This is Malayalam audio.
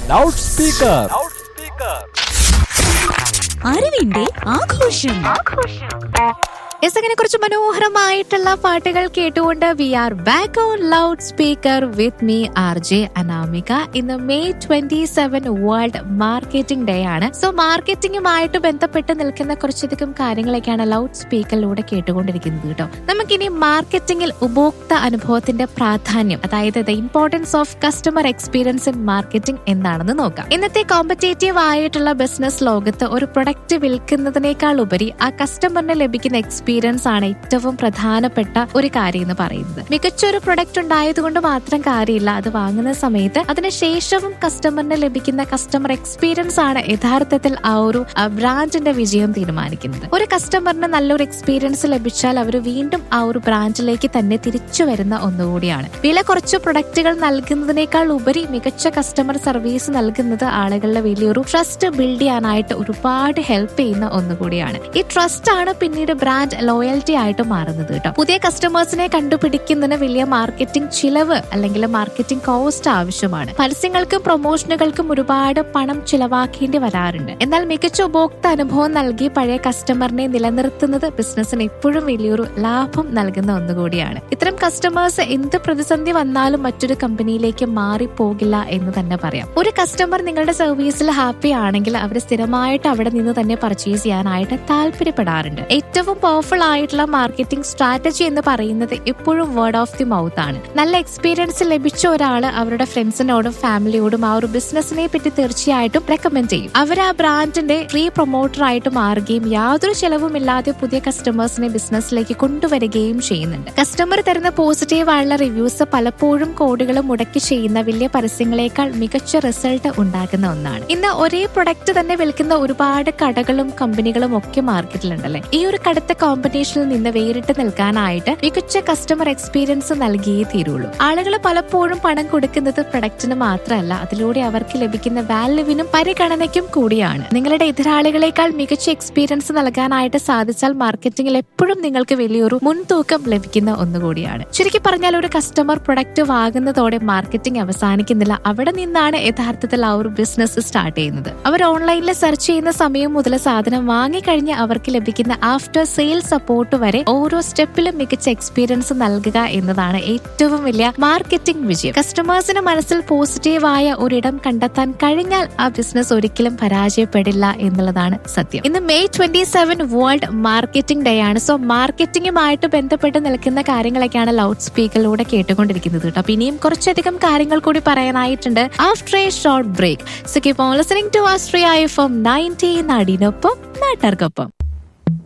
ലൗഡ് സ്പീക്കർ അറിവിന്റെ ആഘോഷം യെസ് അങ്ങനെ കുറച്ച് മനോഹരമായിട്ടുള്ള പാട്ടുകൾ കേട്ടുകൊണ്ട് we are back on loud speaker with me R J Anamika ഇന്ന് May twenty seven world marketing day ആണ് സോ മാർക്കറ്റിംഗുമായിട്ട് ബന്ധപ്പെട്ട് നിൽക്കുന്ന കുറച്ചധികം കാര്യങ്ങളൊക്കെയാണ് ലൗഡ് സ്പീക്കറിലൂടെ കേട്ടുകൊണ്ടിരിക്കുന്നത് കേട്ടോ നമുക്കിനി മാർക്കറ്റിംഗിൽ ഉപഭോക്ത അനുഭവത്തിന്റെ പ്രാധാന്യം അതായത് the importance of customer experience in marketing എന്താണെന്ന് നോക്കാം ഇന്നത്തെ കോമ്പറ്റേറ്റീവ് ആയിട്ടുള്ള ബിസിനസ് ലോകത്ത് ഒരു പ്രൊഡക്റ്റ് വിൽക്കുന്നതിനേക്കാൾ ഉപരി ആ കസ്റ്റമറിന് ലഭിക്കുന്ന എക്സ്പീരിയൻസ് ആണ് ഏറ്റവും പ്രധാനപ്പെട്ട ഒരു കാര്യം എന്ന് പറയുന്നത് മികച്ച ഒരു പ്രൊഡക്റ്റ് ഉണ്ടായതുകൊണ്ട് മാത്രം കാര്യമില്ല അത് വാങ്ങുന്ന സമയത്ത് അതിനുശേഷവും കസ്റ്റമറിന് ലഭിക്കുന്ന കസ്റ്റമർ എക്സ്പീരിയൻസ് ആണ് യഥാർത്ഥത്തിൽ ആ ഒരു ബ്രാൻഡിന്റെ വിജയം തീരുമാനിക്കുന്നത് ഒരു കസ്റ്റമറിന് നല്ലൊരു എക്സ്പീരിയൻസ് ലഭിച്ചാൽ അവർ വീണ്ടും ആ ഒരു ബ്രാൻഡിലേക്ക് തന്നെ തിരിച്ചു വരുന്ന ഒന്നുകൂടിയാണ് വില കുറച്ച് പ്രൊഡക്റ്റുകൾ നൽകുന്നതിനേക്കാൾ ഉപരി മികച്ച കസ്റ്റമർ സർവീസ് നൽകുന്നത് ആളുകളുടെ വലിയൊരു ട്രസ്റ്റ് ബിൽഡ് ചെയ്യാനായിട്ട് ഒരുപാട് ഹെൽപ്പ് ചെയ്യുന്ന ഒന്നുകൂടിയാണ് ഈ ട്രസ്റ്റ് ആണ് പിന്നീട് ബ്രാൻഡ് ലോയൽറ്റി ആയിട്ട് മാറുന്നത് കേട്ടോ പുതിയ കസ്റ്റമേഴ്സിനെ കണ്ടുപിടിക്കുന്നതിന് വലിയ മാർക്കറ്റിംഗ് ചിലവ് അല്ലെങ്കിൽ മാർക്കറ്റിംഗ് കോസ്റ്റ് ആവശ്യമാണ് പരസ്യങ്ങൾക്കും പ്രൊമോഷനുകൾക്കും ഒരുപാട് പണം ചിലവാക്കേണ്ടി വരാറുണ്ട് എന്നാൽ മികച്ച ഉപഭോക്തൃ അനുഭവം നൽകി പഴയ കസ്റ്റമറിനെ നിലനിർത്തുന്നത് ബിസിനസ്സിന് എപ്പോഴും വലിയൊരു ലാഭം നൽകുന്ന ഒന്നുകൂടിയാണ് ഇത്തരം കസ്റ്റമേഴ്സ് എന്ത് പ്രതിസന്ധി വന്നാലും മറ്റൊരു കമ്പനിയിലേക്ക് മാറിപ്പോകില്ല എന്ന് തന്നെ പറയാം ഒരു കസ്റ്റമർ നിങ്ങളുടെ സർവീസിൽ ഹാപ്പി ആണെങ്കിൽ അവർ സ്ഥിരമായിട്ട് അവിടെ നിന്ന് തന്നെ പർച്ചേസ് ചെയ്യാനായിട്ട് താല്പര്യപ്പെടാറുണ്ട് ഏറ്റവും പവർഫുൾ ആയിട്ടുള്ള മാർക്കറ്റിംഗ് സ്ട്രാറ്റജി എന്ന് പറയുന്നത് എപ്പോഴും വേർഡ് ഓഫ് ദി മൗത്ത് ആണ് നല്ല എക്സ്പീരിയൻസ് ലഭിച്ച ഒരാൾ അവരുടെ ഫ്രണ്ട്സിനോടും ഫാമിലിയോടും ആ ഒരു ബിസിനസിനെ പറ്റി തീർച്ചയായിട്ടും റെക്കമെൻഡ് ചെയ്യും അവർ ആ ബ്രാൻഡിന്റെ പ്രീ പ്രൊമോട്ടർ ആയിട്ട് മാറുകയും യാതൊരു ചെലവുമില്ലാതെ പുതിയ കസ്റ്റമേഴ്സിനെ ബിസിനസ്സിലേക്ക് കൊണ്ടുവരികയും ചെയ്യുന്നുണ്ട് കസ്റ്റമർ തരുന്ന പോസിറ്റീവ് ആയുള്ള റിവ്യൂസ് പലപ്പോഴും കോടികൾ മുടക്കി ചെയ്യുന്ന വലിയ പരസ്യങ്ങളെക്കാൾ മികച്ച റിസൾട്ട് ഉണ്ടാക്കുന്ന ഒന്നാണ് ഇന്ന് ഒരേ പ്രൊഡക്റ്റ് തന്നെ വിൽക്കുന്ന ഒരുപാട് കടകളും കമ്പനികളും ഒക്കെ മാർക്കറ്റിലുണ്ടല്ലേ ഈ ഒരു കടുത്ത കോമ്പറ്റീഷനിൽ നിന്ന് വേറിട്ട് നിൽക്കാനായിട്ട് മികച്ച കസ്റ്റമർ എക്സ്പീരിയൻസ് നൽകിയേ തീരുള്ളൂ ആളുകൾ പലപ്പോഴും പണം കൊടുക്കുന്നത് പ്രൊഡക്റ്റിന് മാത്രമല്ല അതിലൂടെ അവർക്ക് ലഭിക്കുന്ന വാല്യുവിനും പരിഗണനയ്ക്കും കൂടിയാണ് നിങ്ങളുടെ എതിരാളികളെക്കാൾ മികച്ച എക്സ്പീരിയൻസ് നൽകാനായിട്ട് സാധിച്ചാൽ മാർക്കറ്റിംഗിൽ എപ്പോഴും നിങ്ങൾക്ക് വലിയൊരു മുൻതൂക്കം ലഭിക്കുന്ന ഒന്നുകൂടിയാണ് ചുരുക്കി പറഞ്ഞാൽ ഒരു കസ്റ്റമർ പ്രൊഡക്റ്റ് വാങ്ങുന്നതോടെ മാർക്കറ്റിംഗ് അവസാനിക്കുന്നില്ല അവിടെ നിന്നാണ് യഥാർത്ഥത്തിൽ ആ ഒരു ബിസിനസ് സ്റ്റാർട്ട് ചെയ്യുന്നത് അവർ ഓൺലൈനിൽ സെർച്ച് ചെയ്യുന്ന സമയം മുതൽ സാധനം വാങ്ങിക്കഴിഞ്ഞ് അവർക്ക് ലഭിക്കുന്ന ആഫ്റ്റർ സെയിൽ സപ്പോർട്ട് വരെ ഓരോ സ്റ്റെപ്പിലും മികച്ച എക്സ്പീരിയൻസ് നൽകുക എന്നതാണ് ഏറ്റവും വലിയ മാർക്കറ്റിംഗ് വിജയം കസ്റ്റമേഴ്സിന് മനസ്സിൽ പോസിറ്റീവായ ഒരിടം കണ്ടെത്താൻ കഴിഞ്ഞാൽ ആ ബിസിനസ് ഒരിക്കലും പരാജയപ്പെടില്ല എന്നുള്ളതാണ് സത്യം ഇന്ന് May twenty seven world marketing day ആണ് സോ മാർക്കറ്റിംഗുമായിട്ട് ബന്ധപ്പെട്ട് നിൽക്കുന്ന കാര്യങ്ങളൊക്കെയാണ് ലൗഡ് സ്പീക്കറിലൂടെ കേട്ടുകൊണ്ടിരിക്കുന്നത് കേട്ടോ അപ്പൊ ഇനിയും കുറച്ചധികം കാര്യങ്ങൾ കൂടി പറയാനായിട്ടുണ്ട് after a short break so keep on listening to Astria F M ninety നാടിനൊപ്പം നാട്ടാർക്കൊപ്പം